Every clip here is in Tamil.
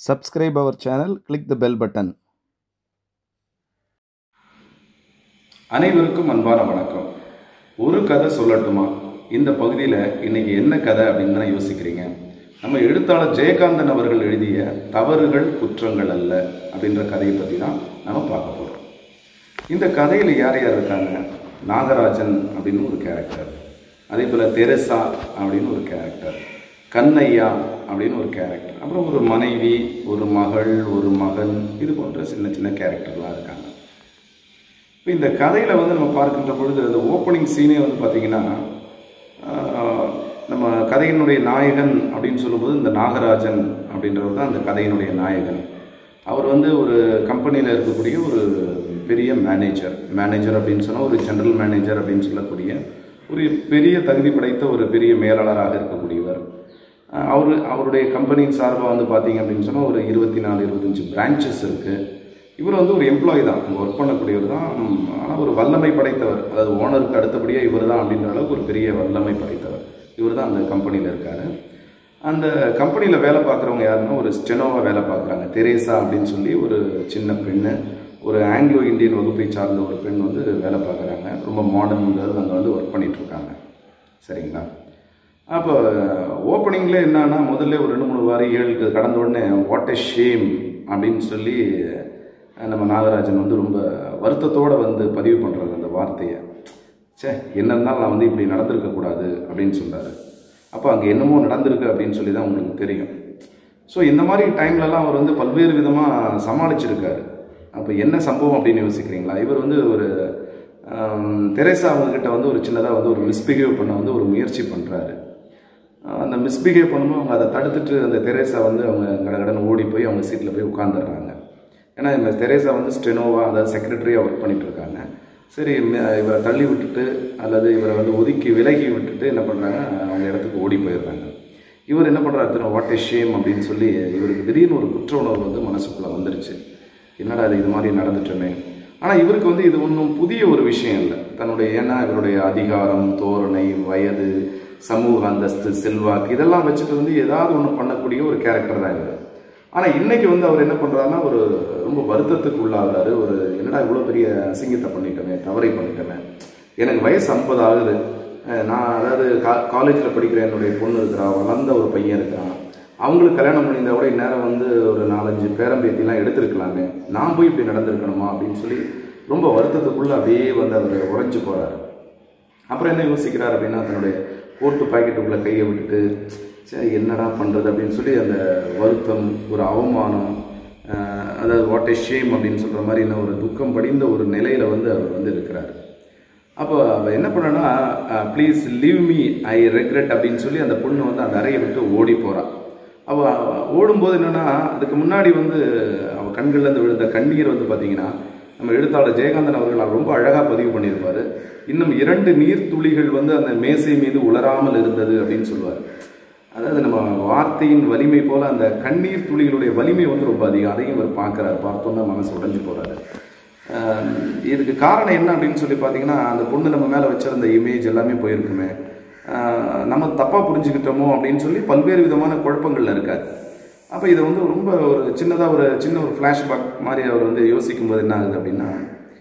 Subscribe our channel, click the bell button. அனைவருக்கும் அன்பான வணக்கம் ஒரு கதை சொல்லட்டுமா இந்த பகுதியில் இன்னைக்கு என்ன கதை அப்படின்னு தானே யோசிக்கிறீங்க நம்ம எழுத்தாளர் ஜெயகாந்தன் அவர்கள் எழுதிய தவறுகள் குற்றங்கள் அல்ல அப்படின்ற கதையை பற்றி தான் நம்ம பார்க்க போகிறோம் இந்த கதையில் யார் யார் இருக்காங்க நாகராஜன் அப்படின்னு ஒரு கேரக்டர் அதே போல் தெரசா அப்படின்னு ஒரு கேரக்டர் கண்ணையா அப்படின்னு ஒரு கேரக்டர் அப்புறம் ஒரு மனைவி ஒரு மகள் ஒரு மகன் இது போன்ற சின்ன சின்ன கேரக்டர்லாம் இருக்காங்க இப்போ இந்த கதையில் வந்து நம்ம பார்க்கின்ற பொழுது அந்த ஓப்பனிங் சீனே வந்து பார்த்திங்கன்னா ஆஹ், நம்ம கதையினுடைய நாயகன் அப்படின்னு சொல்லும்போது இந்த நாகராஜன் அப்படின்றவர் தான் அந்த கதையினுடைய நாயகன் அவர் வந்து ஒரு கம்பெனியில் இருக்கக்கூடிய ஒரு பெரிய மேனேஜர் மேனேஜர் அப்படின்னு சொன்னால் ஒரு ஜெனரல் மேனேஜர் அப்படின்னு சொல்லக்கூடிய ஒரு பெரிய தகுதி படைத்த ஒரு பெரிய மேலாளராக இருக்கக்கூடியவர் ஆஹ், அவரு அவருடைய கம்பெனியின் சார்பாக வந்து பார்த்தீங்க அப்படின்னு சொன்னால் ஒரு இருபத்தி நாலு இருபத்தஞ்சி பிரான்ச்சஸ் இருக்குது இவர் வந்து ஒரு எம்ப்ளாயி தான் அங்கே ஒர்க் பண்ணக்கூடியவர் தான் ஆனால் ஒரு வல்லமை படைத்தவர் அதாவது ஓனருக்கு அடுத்தபடியாக இவர் தான் அப்படின்ற அளவுக்கு ஒரு பெரிய வல்லமை படைத்தவர் இவர் தான் அந்த கம்பெனியில் இருக்கார் அந்த கம்பெனியில் வேலை பார்க்குறவங்க யாருன்னா ஒரு ஸ்டெனோவாக வேலை பார்க்குறாங்க தெரேசா அப்படின்னு சொல்லி ஒரு சின்ன பெண்ணு ஒரு ஆங்கிலோ இந்தியன் வகுப்பை சார்ந்த ஒரு பெண் வந்து வேலை பார்க்குறாங்க ரொம்ப மாடர்ன் கேர்ள் அங்கே வந்து ஒர்க் பண்ணிட்டு இருக்காங்க சரிங்களா அப்போ ஓப்பனிங்கில் என்னன்னா முதல்ல ஒரு ரெண்டு மூணு வாரிகள் கடந்த உடனே வாட் எ ஷேம் அப்படின்னு சொல்லி நம்ம நாகராஜன் வந்து ரொம்ப வருத்தத்தோடு வந்து பதிவு பண்ணுறாரு அந்த வார்த்தையை ச்சே என்ன இருந்தாலும் நான் வந்து இப்படி நடந்திருக்கக்கூடாது அப்படின்னு சொல்றாரு அப்போ அங்கே என்னமோ நடந்திருக்கு அப்படின்னு சொல்லி தான் உங்களுக்கு தெரியும் ஸோ இந்த மாதிரி டைம்லலாம் அவர் வந்து பல்வேறு விதமாக சமாளிச்சிருக்காரு அப்போ என்ன சம்பவம் அப்படின்னு யோசிக்கிறீங்களா இவர் வந்து ஒரு ஆம், தெரேசா அவங்கக்கிட்ட வந்து ஒரு சின்னதாக வந்து ஒரு மிஸ்பிஹேவ் பண்ண வந்து ஒரு முயற்சி பண்ணுறாரு அந்த மிஸ்பிஹேவ் பண்ணும்போது அவங்க அதை தடுத்துட்டு அந்த தெரேசா வந்து அவங்க கடகடன்னு ஓடி போய் அவங்க சீட்டில் போய் உட்காந்துடுறாங்க ஏன்னா இந்த தெரேசா வந்து ஸ்டெனோவா அதாவது செக்ரட்டரியாக ஒர்க் பண்ணிட்டு இருக்காங்க சரி ம- இவரை தள்ளி விட்டுட்டு அல்லது இவரை வந்து ஒதுக்கி விலகி விட்டுட்டு என்ன பண்ணுறாங்க அவங்க இடத்துக்கு ஓடி போயிடுறாங்க இவர் என்ன பண்ணுறாரு திரு வாட் எ ஷேம் அப்படின்னு சொல்லி இவருக்கு திடீர்னு ஒரு குற்ற உணர்வு வந்து மனசுக்குள்ளே வந்துருச்சு என்னடா இது இது மாதிரி நடந்துட்டோமே ஆனால் இவருக்கு வந்து இது ஒன்றும் புதிய ஒரு விஷயம் இல்லை தன்னுடைய ஏன்னா இவருடைய அதிகாரம் தோரணை வயது சமூக அந்தஸ்து செல்வாக்கு இதெல்லாம் வச்சுட்டு வந்து ஏதாவது ஒன்று பண்ணக்கூடிய ஒரு கேரக்டர் தான் இவர் ஆனால் இன்னைக்கு வந்து அவர் என்ன பண்ணுறாருன்னா ஒரு ரொம்ப வருத்தத்துக்கு உள்ளாகிறாரு ஒரு என்னடா இவ்வளோ பெரிய அசிங்கத்தை பண்ணிட்டோமே தவறை பண்ணிட்டோமே எனக்கு வயசு ஐம்பது ஆகுது அஹ் நான் அதாவது கா காலேஜில் படிக்கிற என்னுடைய பொண்ணு இருக்கிறா வளர்ந்த ஒரு பையன் இருக்கிறான் அவங்களுக்கு கல்யாணம் பண்ணியிருந்தா கூட இந்நேரம் வந்து ஒரு நாலஞ்சு பேரம்பேத்திலாம் எடுத்திருக்கலாமே நான் போய் இப்படி நடந்திருக்கணுமா அப்படின்னு சொல்லி ரொம்ப வருத்தத்துக்குள்ளே அப்படியே வந்து அவர் உறைஞ்சு போகிறாரு அப்புறம் என்ன யோசிக்கிறார் அப்படின்னா தன்னுடைய கோட்டு பாக்கெட்டுக்குள்ளே கையை விட்டுட்டு சரி என்னடா பண்ணுறது அப்படின்னு சொல்லி அந்த வருத்தம் ஒரு அவமானம் ஆஹ், அதாவது வாட் எ ஷேம் அப்படின்னு சொல்கிற மாதிரி என்ன ஒரு துக்கம் படிந்த ஒரு நிலையில் வந்து அவர் வந்து இருக்கிறார் அப்போ அவள் என்ன பண்ணனா please leave me I regret அப்படின்னு சொல்லி அந்த பொண்ணு வந்து அந்த அறையை விட்டு ஓடி போகிறாள் அவள் ஓடும்போது என்னென்னா அதுக்கு முன்னாடி வந்து அவள் கண்கள்லேருந்து விழுந்த கண்ணீர் வந்து பார்த்தீங்கன்னா நம்ம எழுத்தாளர் ஜெயகாந்தன் அவர்கள் ரொம்ப அழகாக பதிவு பண்ணியிருப்பார் இன்னும் இரண்டு நீர் துளிகள் வந்து அந்த மேசை மீது உலராமல் இருந்தது அப்படின்னு சொல்லுவார் அதாவது நம்ம வார்த்தையின் வலிமை போல அந்த கண்ணீர் துளிகளுடைய வலிமை வந்து ரொம்ப அதிகம் அதையும் இவர் பார்க்குறாரு பார்த்தோன்னா மனசு உடைஞ்சு போகிறாரு ஆஹ் இதுக்கு காரணம் என்ன அப்படின்னு சொல்லி பார்த்தீங்கன்னா அந்த பொண்ணு நம்ம மேலே வச்சிருந்த இமேஜ் எல்லாமே போயிருக்குமே ஆஹ் நம்ம தப்பாக புரிஞ்சுக்கிட்டோமோ அப்படின்னு சொல்லி பல்வேறு விதமான குழப்பங்கள்ல இருக்காரு அப்போ இதை வந்து ரொம்ப ஒரு சின்னதாக ஒரு சின்ன ஒரு ஃப்ளாஷ்பேக் மாதிரி அவர் வந்து யோசிக்கும் போது என்ன ஆகுது அப்படின்னா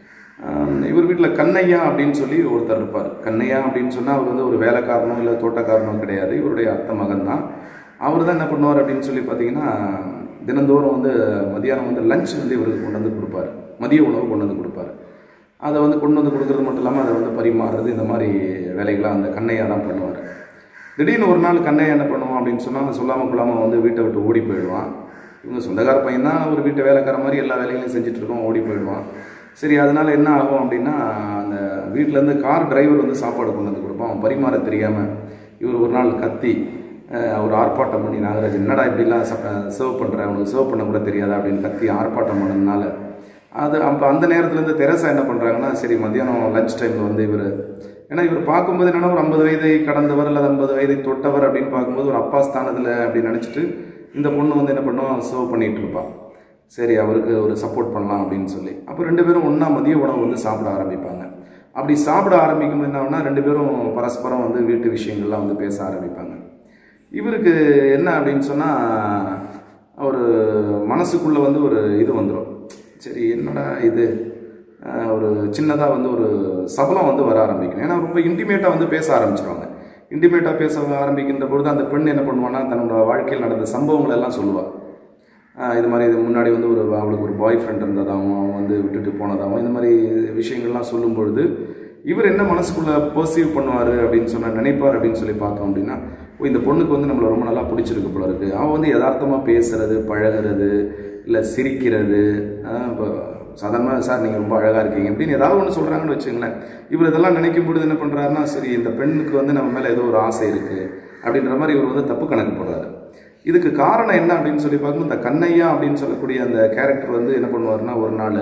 ஆஹ் இவர் வீட்டில் கண்ணையா அப்படின்னு சொல்லி ஒருத்தர் இருப்பார் கண்ணையா அப்படின்னு சொன்னால் அவர் வந்து ஒரு வேலைக்காரனோ இல்லை தோட்டக்காரனோ கிடையாது இவருடைய அத்தை மகன் தான் அவர் தான் என்ன பண்ணுவார் அப்படின்னு சொல்லி பார்த்தீங்கன்னா தினந்தோறும் வந்து மதியானம் வந்து லஞ்ச் வந்து இவருக்கு கொண்டு வந்து கொடுப்பாரு மதிய உணவு கொண்டு வந்து கொடுப்பாரு அதை வந்து கொண்டு வந்து கொடுக்கறது மட்டும் இல்லாமல் அதை வந்து பரிமாறுறது இந்த மாதிரி வேலைகள்லாம் அந்த கண்ணையா தான் பண்ணுவார் திடீர்னு ஒரு நாள் கண்ணையா என்ன பண்ணுவான் அப்படின்னு சொன்னால் சொல்லாமல் கொள்ளாமல் வந்து வீட்டை விட்டு ஓடி போயிடுவான் இவங்க சொந்தக்கார பையன் தான் ஒரு வீட்டு வேலைக்கார மாதிரி எல்லா வேலைகளையும் செஞ்சுட்டு இருக்கோம் ஓடி போயிடுவான் சரி அதனால என்ன ஆகும் அப்படின்னா அந்த வீட்டிலேருந்து கார் டிரைவர் வந்து சாப்பாடு கொண்டு வந்து கொடுப்பான் அவன் பரிமாற தெரியாமல் இவர் ஒரு நாள் கத்தி அஹ், ஒரு ஆர்ப்பாட்டம் பண்ணி நாகராஜன் என்னடா இப்படிலாம் சர்வ் பண்ணுற அவனுக்கு சர்வ் பண்ண கூட தெரியாதா அப்படின்னு கத்தி ஆர்ப்பாட்டம் பண்ணதுனால அது அப்போ அந்த நேரத்துலேருந்து தெரசா என்ன பண்ணுறாங்கன்னா சரி மதியானம் லஞ்ச் டைமில் வந்து இவர் ஏன்னா இவர் பார்க்கும்போது என்னன்னா ஒரு ஐம்பது வயதை கடந்தவர் அல்லது ஐம்பது வயதை தொட்டவர் அப்படின்னு பார்க்கும்போது ஒரு அப்பா ஸ்தானத்தில் அப்படின்னு நினச்சிட்டு இந்த பொண்ணு வந்து என்ன பண்ணும் சர்வ் பண்ணிட்டு இருப்பான் சரி அவருக்கு ஒரு சப்போர்ட் பண்ணலாம் அப்படின்னு சொல்லி அப்போ ரெண்டு பேரும் ஒன்றா மதிய உணவு வந்து சாப்பிட ஆரம்பிப்பாங்க அப்படி சாப்பிட ஆரம்பிக்கும் என்ன ஆகும்னா ரெண்டு பேரும் பரஸ்பரம் வந்து வீட்டு விஷயங்கள்லாம் வந்து பேச ஆரம்பிப்பாங்க இவருக்கு என்ன அப்படின்னு சொன்னால் ஒரு மனசுக்குள்ளே வந்து ஒரு இது வந்துடும் சரி என்னடா இது அஹ் ஒரு சின்னதாக வந்து ஒரு சபலம் வந்து வர ஆரம்பிக்கும் ஏன்னா ரொம்ப இன்டிமேட்டாக வந்து பேச ஆரம்பிச்சிருவாங்க இன்டிமேட்டாக பேச ஆரம்பிக்கின்ற பொழுது அந்த பெண் என்ன பண்ணுவான்னா தன்னோட வாழ்க்கையில் நடந்த சம்பவங்கள் எல்லாம் சொல்லுவாள் இது மாதிரி இது முன்னாடி வந்து ஒரு அவளுக்கு ஒரு பாய் ஃப்ரெண்ட் இருந்ததாகவும் அவன் வந்து விட்டுட்டு போனதாகவும் இந்த மாதிரி விஷயங்கள்லாம் சொல்லும் பொழுது இவர் என்ன மனசுக்குள்ளே பர்சீவ் பண்ணுவார் அப்படின்னு சொன்ன நினைப்பார் அப்படின்னு சொல்லி பார்த்தோம் அப்படின்னா ஓ இந்த பொண்ணுக்கு வந்து நம்மளை ரொம்ப நல்லா பிடிச்சிருக்கு போல இருக்கு அவன் வந்து யதார்த்தமாக பேசுறது பழகிறது இல்லை சிரிக்கிறது இப்போ சாதாரணமாக சார் நீங்கள் ரொம்ப அழகாக இருக்கீங்க அப்படின்னு ஏதாவது ஒன்று சொல்கிறாங்கன்னு வச்சுங்களேன் இவர் இதெல்லாம் நினைக்கும் பொழுது என்ன பண்ணுறாருன்னா சரி இந்த பெண்ணுக்கு வந்து நம்ம மேலே ஏதோ ஒரு ஆசை இருக்குது அப்படின்ற மாதிரி இவர் வந்து தப்பு கணக்கு போடுறாரு இதுக்கு காரணம் என்ன அப்படின்னு சொல்லி பார்க்கும்போது இந்த கண்ணையா அப்படின்னு சொல்லக்கூடிய அந்த கேரக்டர் வந்து என்ன பண்ணுவார்னா ஒரு நாள்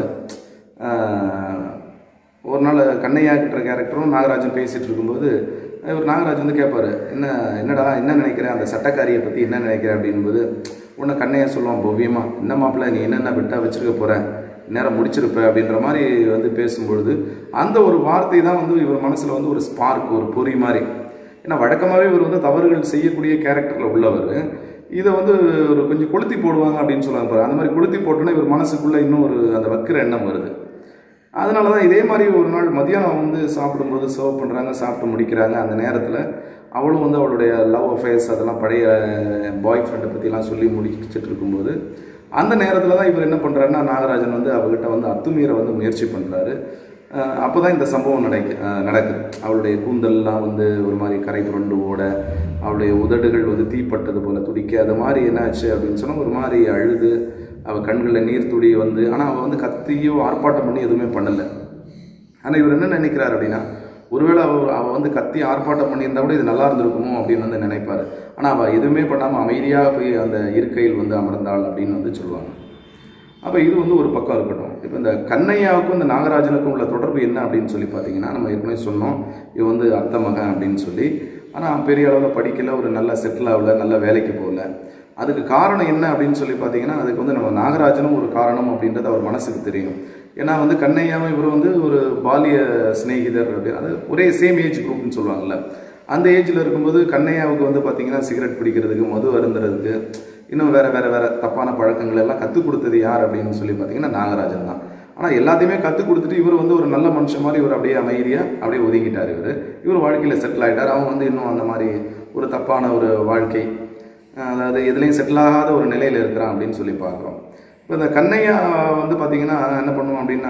ஆஹ், ஒரு நாள் கண்ணையா கிட்ட கேரக்டரும் நாகராஜன் பேசிகிட்டு இருக்கும்போது இவர் நாகராஜ் வந்து கேட்பாரு என்ன என்னடா என்ன நினைக்கிறேன் அந்த சட்டக்காரியை பற்றி என்ன நினைக்கிறேன் அப்படின்போது உன்னை கண்ணையா சொல்லுவான் பவ்யமா என்ன மாப்பிள்ள நீ என்னென்ன விட்டா வச்சிருக்க போற நேரம் முடிச்சிருப்ப அப்படின்ற மாதிரி வந்து பேசும்பொழுது அந்த ஒரு வார்த்தை தான் வந்து இவர் மனசில் வந்து ஒரு ஸ்பார்க் ஒரு பொறி மாதிரி ஏன்னா வழக்கமாகவே இவர் வந்து தவறுகள் செய்யக்கூடிய கேரக்டரில் உள்ளவர் இதை வந்து ஒரு கொஞ்சம் கொளுத்தி போடுவாங்க அப்படின்னு சொல்லுவாங்க பாரு அந்த மாதிரி கொளுத்தி போட்டோன்னா இவர் மனசுக்குள்ளே இன்னும் ஒரு அந்த வக்கிர எண்ணம் வருது அதனால தான் இதே மாதிரி ஒரு நாள் மதியானம் வந்து சாப்பிடும்போது சர்வ் பண்ணுறாங்க சாப்பிட்டு முடிக்கிறாங்க அந்த நேரத்தில் அவளும் வந்து அவளுடைய லவ் அஃபேர்ஸ் அதெல்லாம் பழைய பாய் ஃப்ரெண்டை பற்றிலாம் சொல்லி முடிச்சுட்டு இருக்கும்போது அந்த நேரத்தில் தான் இவர் என்ன பண்ணுறாருன்னா நாகராஜன் வந்து அவகிட்ட வந்து அத்துமீற வந்து முயற்சி பண்ணுறாரு அப்போ தான் இந்த சம்பவம் நடக்கு அஹ் நடக்குது அவளுடைய கூந்தல்லாம் வந்து ஒரு மாதிரி கரை புரண்டு ஓட அவளுடைய உதடுகள் வந்து தீப்பட்டது போல துடிக்க அது மாதிரி என்னாச்சு அப்படின்னு சொன்னால் ஒரு மாதிரி அழுது அவள் கண்களில் நீர் துடி வந்து ஆனால் அவள் வந்து கத்தியோ ஆர்ப்பாட்டம் பண்ணி எதுவுமே பண்ணலை ஆனால் இவர் என்ன நினைக்கிறார் அப்படின்னா ஒருவேளை அவ அவள் வந்து கத்தி ஆர்ப்பாட்டம் பண்ணியிருந்தா கூட இது நல்லா இருந்திருக்குமோ அப்படின்னு வந்து நினைப்பார் ஆனால் அவள் எதுவுமே பண்ணாமல் அமைதியாக போய் அந்த இருக்கையில் வந்து அமர்ந்தாள் அப்படின்னு வந்து சொல்லுவாங்க அப்போ இது வந்து ஒரு பக்கம் இருக்கட்டும் இப்போ இந்த கண்ணையாவுக்கும் இந்த நாகராஜனுக்கும் உள்ள தொடர்பு என்ன அப்படின்னு சொல்லி பார்த்தீங்கன்னா நம்ம ஏற்கனவே சொன்னோம் இவன் வந்து அத்தை மகன் அப்படின்னு சொல்லி ஆனால் பெரிய அளவில் படிக்கல ஒரு நல்ல செட்டில் ஆகல நல்ல வேலைக்கு போகல அதுக்கு காரணம் என்ன அப்படின்னு சொல்லி பார்த்தீங்கன்னா அதுக்கு வந்து நம்ம நாகராஜனும் ஒரு காரணம் அப்படின்றது அவர் மனசுக்கு தெரியும் ஏன்னா வந்து கண்ணையாவும் இவர் வந்து ஒரு பாலிய சிநேகிதர் அப்படி அது ஒரே சேம் ஏஜ் குரூப்னு சொல்லுவாங்கல்ல அந்த ஏஜில் இருக்கும்போது கண்ணையாவுக்கு வந்து பார்த்தீங்கன்னா சிகரெட் பிடிக்கிறதுக்கு மது அருந்துறதுக்கு இன்னும் வேற வேற வேற தப்பான பழக்கங்கள் எல்லாம் கற்றுக் கொடுத்தது யார் அப்படின்னு சொல்லி பார்த்தீங்கன்னா நாகராஜன் தான் ஆனால் எல்லாத்தையுமே கற்றுக் கொடுத்துட்டு இவர் வந்து ஒரு நல்ல மனுஷன் மாதிரி இவர் அப்படியே அமைதியாக அப்படியே ஒதுங்கிட்டார் இவர் இவர் வாழ்க்கையில் செட்டில் ஆகிட்டார் அவன் வந்து இன்னும் அந்த மாதிரி ஒரு தப்பான ஒரு வாழ்க்கை அஹ் அதாவது எதுலேயும் செட்டில் ஆகாத ஒரு நிலையில் இருக்கிறான் அப்படின்னு சொல்லி பார்க்குறோம் இப்போ இந்த கண்ணையா வந்து பார்த்தீங்கன்னா என்ன பண்ணுவான் அப்படின்னா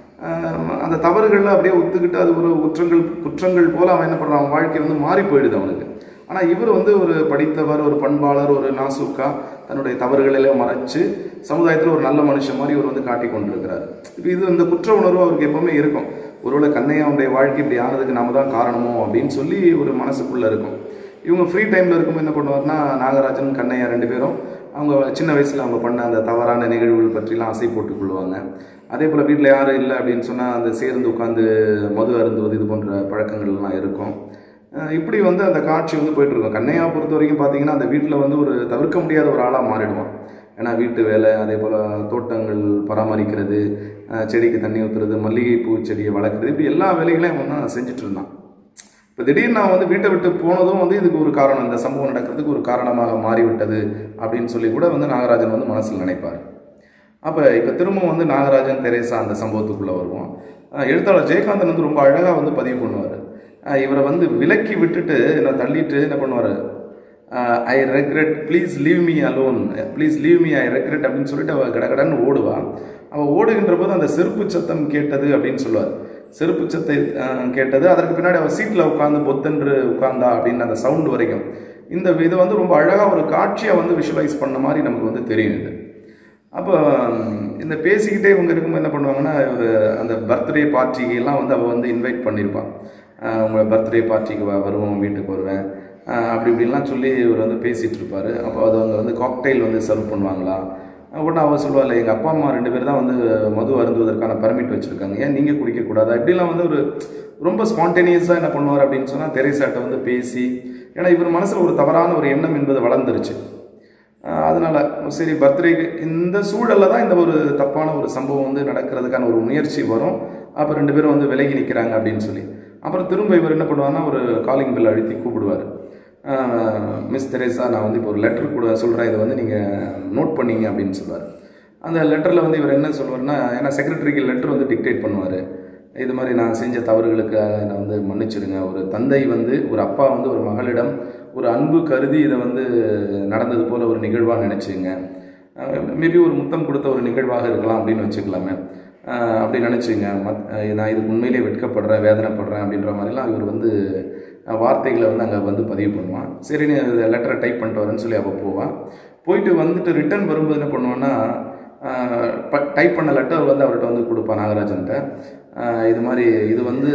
அஹ் அந்த தவறுகளில் அப்படியே ஒத்துக்கிட்டு அது ஒரு குற்றங்கள் குற்றங்கள் போல அவன் என்ன பண்ணுறான் அவன் வாழ்க்கை வந்து மாறி போயிடுது அவனுக்கு ஆனால் இவர் வந்து ஒரு படித்தவர் ஒரு பண்பாளர் ஒரு நாசுக்கா தன்னுடைய தவறுகளெல்லாம் மறைச்சு சமுதாயத்தில் ஒரு நல்ல மனுஷன் மாதிரி இவர் வந்து காட்டி கொண்டிருக்கிறார் இப்போ இது இந்த குற்ற உணர்வு அவருக்கு எப்பவுமே இருக்கும் ஒருவேளை கண்ணையாவுடைய வாழ்க்கை இப்படி ஆனதுக்கு நாம தான் காரணமோ அப்படின்னு சொல்லி ஒரு மனசுக்குள்ளே இருக்கும் இவங்க ஃப்ரீ டைமில் இருக்கும்போது என்ன பண்ணுவார்னா நாகராஜன் கண்ணையா ரெண்டு பேரும் அவங்க சின்ன வயசில் அவங்க பண்ண அந்த தவறான நிகழ்வுகள் பற்றிலாம் ஆசை போட்டுக் கொள்வாங்க அதே போல் வீட்டில் யாரும் இல்லை அப்படின்னு சொன்னால் அந்த சேர்ந்து உட்காந்து மது அருந்துவது இது போன்ற பழக்கங்கள்லாம் இருக்கும் அஹ் இப்படி வந்து அந்த காட்சி வந்து போயிட்டு இருக்கும் கண்ணையா பொறுத்த வரைக்கும் பார்த்தீங்கன்னா அந்த வீட்டில் வந்து ஒரு தவிர்க்க முடியாத ஒரு ஆளாக மாறிடுவான் ஏன்னா வீட்டு வேலை அதே போல் தோட்டங்கள் பராமரிக்கிறது அஹ் செடிக்கு தண்ணி ஊற்றுறது மல்லிகைப்பூ செடியை வளர்க்குறது இப்படி எல்லா வேலைகளையும் அவன் தான் செஞ்சுட்டு இருந்தான் இப்போ திடீர்னு நான் வந்து வீட்டை விட்டு போனதும் வந்து இதுக்கு ஒரு காரணம் இந்த சம்பவம் நடக்கிறதுக்கு ஒரு காரணமாக மாறிவிட்டது அப்படின்னு சொல்லி கூட வந்து நாகராஜன் வந்து மனசில் நினைப்பார் அப்போ இப்போ திரும்பவும் வந்து நாகராஜன் தெரேசா அந்த சம்பவத்துக்குள்ளே வருவோம் அஹ் எழுத்தாளர் ஜெயகாந்தன் வந்து ரொம்ப அழகாக வந்து பதிவு பண்ணுவார் இவரை வந்து விலக்கி விட்டுட்டு என்ன தள்ளிட்டு என்ன பண்ணுவார் I regret please leave me alone please leave me I regret அப்படின்னு சொல்லிட்டு அவள் கடகடன்னு ஓடுவா அவள் ஓடுகின்ற போது அந்த செருப்பு சத்தம் கேட்டது அப்படின்னு சொல்லுவார் செருப்பு சத்தை அஹ், கேட்டது அதற்கு பின்னாடி அவள் சீட்டில் உட்காந்து பொத்தென்று உட்கார்ந்தா அப்படின்னு அந்த சவுண்ட் வரைக்கும் இந்த இது வந்து ரொம்ப அழகாக ஒரு காட்சியை வந்து விஷுவலைஸ் பண்ண மாதிரி நமக்கு வந்து தெரியும் இது அப்போ ம், இந்த பேசிக்கிட்டே இவங்க இருக்கும்போது என்ன பண்ணுவாங்கன்னா ஒரு அந்த பர்த்டே பார்ட்டிக்கெல்லாம் வந்து அவள் வந்து இன்வைட் பண்ணியிருப்பான் அஹ் உங்களை பர்த்டே பார்ட்டிக்கு வ வருவோம் வீட்டுக்கு வருவேன் அஹ் அப்படி இப்படின்லாம் சொல்லி இவர் வந்து பேசிகிட்டு இருப்பார் அப்போ அது அவங்க வந்து காக்டெயில் வந்து சர்வ் பண்ணுவாங்களா உடனே அவள் சொல்லுவாள் எங்கள் அப்பா அம்மா ரெண்டு பேர் தான் வந்து மது அருந்துவதற்கான பர்மிட் வச்சுருக்காங்க ஏன் நீங்கள் குடிக்கக்கூடாதா இப்படிலாம் வந்து ஒரு ரொம்ப ஸ்பான்டேனியஸாக என்ன பண்ணுவார் அப்படின்னு சொன்னால் தெரேசாட்ட வந்து பேசி ஏன்னா இவர் மனசில் ஒரு தவறான ஒரு எண்ணம் என்பது வளர்ந்துருச்சு ஆஹ் அதனால சரி பர்த்டேக்கு இந்த சூழல்ல தான் இந்த ஒரு தப்பான ஒரு சம்பவம் வந்து நடக்கிறதுக்கான ஒரு முயற்சி வரும் அப்போ ரெண்டு பேரும் வந்து விலகி நிற்கிறாங்க அப்படின்னு சொல்லி அப்புறம் திரும்ப இவர் என்ன பண்ணுவார்னா ஒரு காலிங் பில் அழுத்தி கூப்பிடுவார் மிஸ் தெரேசா நான் வந்து இப்போ ஒரு லெட்டர் கூட சொல்கிறேன் இதை வந்து நீங்கள் நோட் பண்ணீங்க அப்படின்னு சொல்லுவார் அந்த லெட்டரில் வந்து இவர் என்ன சொல்லுவார்னா ஏன்னா செக்ரட்டரிக்கு லெட்டர் வந்து டிக்டேட் பண்ணுவார் இது மாதிரி நான் செஞ்ச தவறுகளுக்காக நான் வந்து மன்னிச்சிடுங்க ஒரு தந்தை வந்து ஒரு அப்பா வந்து ஒரு மகளிடம் ஒரு அன்பு கருதி இதை வந்து நடந்தது போல் ஒரு நிகழ்வாக நினச்சிங்க மேபி ஒரு முத்தம் கொடுத்த ஒரு நிகழ்வாக இருக்கலாம் அப்படின்னு வச்சுக்கலாமே அஹ் அப்படி நினச்சிங்க மத் அஹ் நான் இதுக்கு உண்மையிலேயே வெட்கப்படுறேன் வேதனைப்படுறேன் அப்படின்ற மாதிரிலாம் இவர் வந்து அஹ் வார்த்தைகளை வந்து அங்கே வந்து பதிவு பண்ணுவான் சரி நீ லெட்டரை டைப் பண்ணிட்டு வரேன்னு சொல்லி அவள் போவான் போயிட்டு வந்துட்டு ரிட்டர்ன் வரும்போது என்ன பண்ணுவான்னா டைப் பண்ண லெட்டர் வந்து அவர்கிட்ட வந்து கொடுப்பான் நாகராஜன்ட்ட அஹ் இது மாதிரி இது வந்து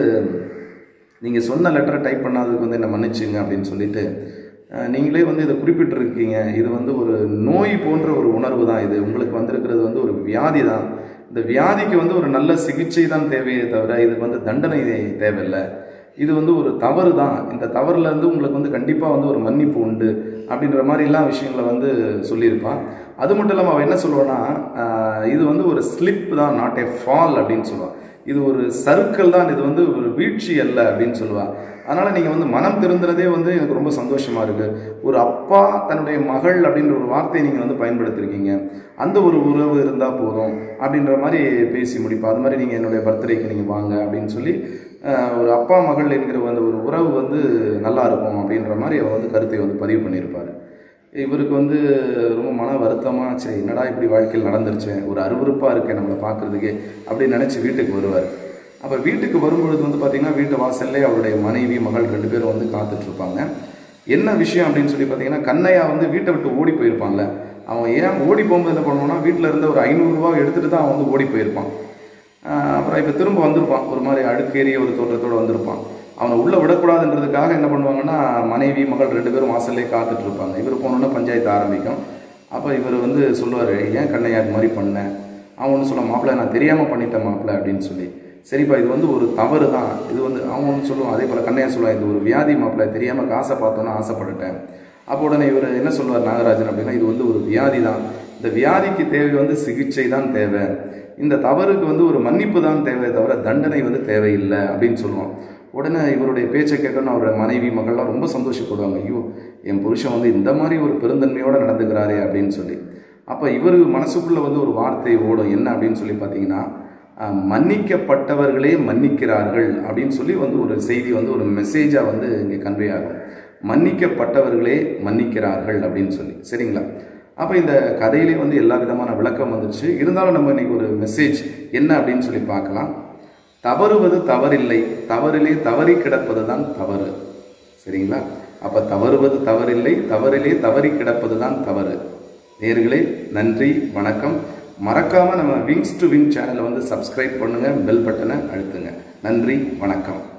நீங்கள் சொன்ன லெட்டரை டைப் பண்ணாததுக்கு வந்து என்ன மன்னிச்சுங்க அப்படின்னு சொல்லிட்டு அஹ், நீங்களே வந்து இதை குறிப்பிட்டிருக்கீங்க இது வந்து ஒரு நோய் போன்ற ஒரு உணர்வு தான் இது உங்களுக்கு வந்திருக்கிறது வந்து ஒரு வியாதி தான் இந்த வியாதிக்கு வந்து ஒரு நல்ல சிகிச்சை தான் தேவையே தவிர இதுக்கு வந்து தண்டனை தேவையில்லை இது வந்து ஒரு தவறு தான் இந்த தவறுல இருந்து உங்களுக்கு வந்து கண்டிப்பாக வந்து ஒரு மன்னிப்பு உண்டு அப்படின்ற மாதிரிலாம் விஷயங்களை வந்து சொல்லியிருப்பான் அது மட்டும் இல்லாமல் அவன் என்ன சொல்லுவான்னா ஆஹ், இது வந்து ஒரு ஸ்லிப் தான் நாட் ஏ ஃபால் அப்படின்னு சொல்லுவான் இது ஒரு சர்க்கிள் தான் இது வந்து ஒரு வீழ்ச்சி அல்ல அப்படின்னு சொல்லுவா அதனால நீங்க வந்து மனம் திருந்துறதே வந்து எனக்கு ரொம்ப சந்தோஷமா இருக்கு ஒரு அப்பா தன்னுடைய மகள் அப்படின்ற ஒரு வார்த்தையை நீங்க வந்து பயன்படுத்திருக்கீங்க அந்த ஒரு உறவு இருந்தா போதும் அப்படின்ற மாதிரி பேசி முடிப்பா அது மாதிரி நீங்க என்னுடைய பர்த்டேக்கு நீங்க வாங்க அப்படின்னு சொல்லி அஹ், ஒரு அப்பா மகள் என்கிற அந்த ஒரு உறவு வந்து நல்லா இருக்கும் அப்படின்ற மாதிரி அவர் வந்து கருத்தை வந்து பதிவு பண்ணியிருப்பாரு இவருக்கு வந்து ரொம்ப மன வருத்தமாக சரி என்னடா இப்படி வாழ்க்கையில் நடந்துருச்சு ஒரு அருவருப்பாக இருக்கேன் நம்மளை பார்க்குறதுக்கே அப்படின்னு நினச்சி வீட்டுக்கு வருவார் அப்போ வீட்டுக்கு வரும்பொழுது வந்து பார்த்திங்கன்னா வீட்டு வாசல்லே அவருடைய மனைவி மகள் ரெண்டு பேரும் வந்து காத்துட்டு இருப்பாங்க என்ன விஷயம் அப்படின்னு சொல்லி பார்த்தீங்கன்னா கண்ணையா வந்து வீட்டை விட்டு ஓடி போயிருப்பான்ல அவன் ஏன் ஓடி போகும்போது என்ன பண்ணுவான்னா வீட்டில் இருந்த ஒரு ஐநூறுரூவா எடுத்துகிட்டு தான் அவன் வந்து ஓடி போயிருப்பான் ஆஹ் அப்புறம் இப்போ திரும்ப வந்திருப்பான் ஒரு மாதிரி அழுக்கேறிய ஒரு தோற்றத்தோடு வந்திருப்பான் அவனை உள்ளே விடக்கூடாதுன்றதுக்காக என்ன பண்ணுவாங்கன்னா மனைவி மகள் ரெண்டு பேரும் வாசல்லே காத்துட்டு இருப்பாங்க இவர் போனோன்னே பஞ்சாயத்து ஆரம்பிக்கும் அப்போ இவர் வந்து சொல்லுவார் ஏன் கண்ணையா இது மாதிரி பண்ணேன் அவன் ஒன்று சொல்ல மாப்பிள்ளை நான் தெரியாமல் பண்ணிட்டேன் மாப்பிள்ளை அப்படின்னு சொல்லி சரிப்பா இது வந்து ஒரு தவறு தான் இது வந்து அவன் ஒன்று சொல்லுவான் அதே போல் கண்ணையா சொல்லுவான் இது ஒரு வியாதி மாப்பிள்ளை தெரியாமல் காசை பார்த்தோன்னா ஆசைப்பட்டுட்டேன் அப்போ உடனே இவர் என்ன சொல்லுவார் நாகராஜன் அப்படின்னா இது வந்து ஒரு வியாதி தான் இந்த வியாதிக்கு தேவை வந்து சிகிச்சை தான் தேவை இந்த தவறுக்கு வந்து ஒரு மன்னிப்பு தான் தேவை தவிர தண்டனை வந்து தேவையில்லை அப்படின்னு சொல்லுவான் உடனே இவருடைய பேச்சை கேட்டோன்னு அவருடைய மனைவி மகள்லாம் ரொம்ப சந்தோஷப்படுவாங்க ஐயோ என் புருஷன் வந்து இந்த மாதிரி ஒரு பெருந்தன்மையோடு நடந்துக்கிறாரே அப்படின்னு சொல்லி அப்போ இவர் மனசுக்குள்ளே வந்து ஒரு வார்த்தை ஓடும் என்ன அப்படின்னு சொல்லி பார்த்தீங்கன்னா அஹ், மன்னிக்கப்பட்டவர்களே மன்னிக்கிறார்கள் அப்படின்னு சொல்லி வந்து ஒரு செய்தி வந்து ஒரு மெசேஜாக வந்து இங்கே கன்வே ஆகும் மன்னிக்கப்பட்டவர்களே மன்னிக்கிறார்கள் அப்படின்னு சொல்லி சரிங்களா அப்போ இந்த கதையிலே வந்து எல்லா விதமான விளக்கம் வந்துருச்சு இருந்தாலும் நம்ம இன்னைக்கு ஒரு மெசேஜ் என்ன அப்படின்னு சொல்லி பார்க்கலாம் தவறுவது தவறில்லை தவறிலே தவறி கிடப்பது தான் தவறு சரிங்களா அப்போ தவறுவது தவறில்லை தவறிலே தவறி கிடப்பது தான் தவறு நேர்களே நன்றி வணக்கம் மறக்காம நம்ம விங்ஸ் டு வின் சேனலை வந்து சப்ஸ்கிரைப் பண்ணுங்க பெல் பட்டனை அழுத்துங்க நன்றி வணக்கம்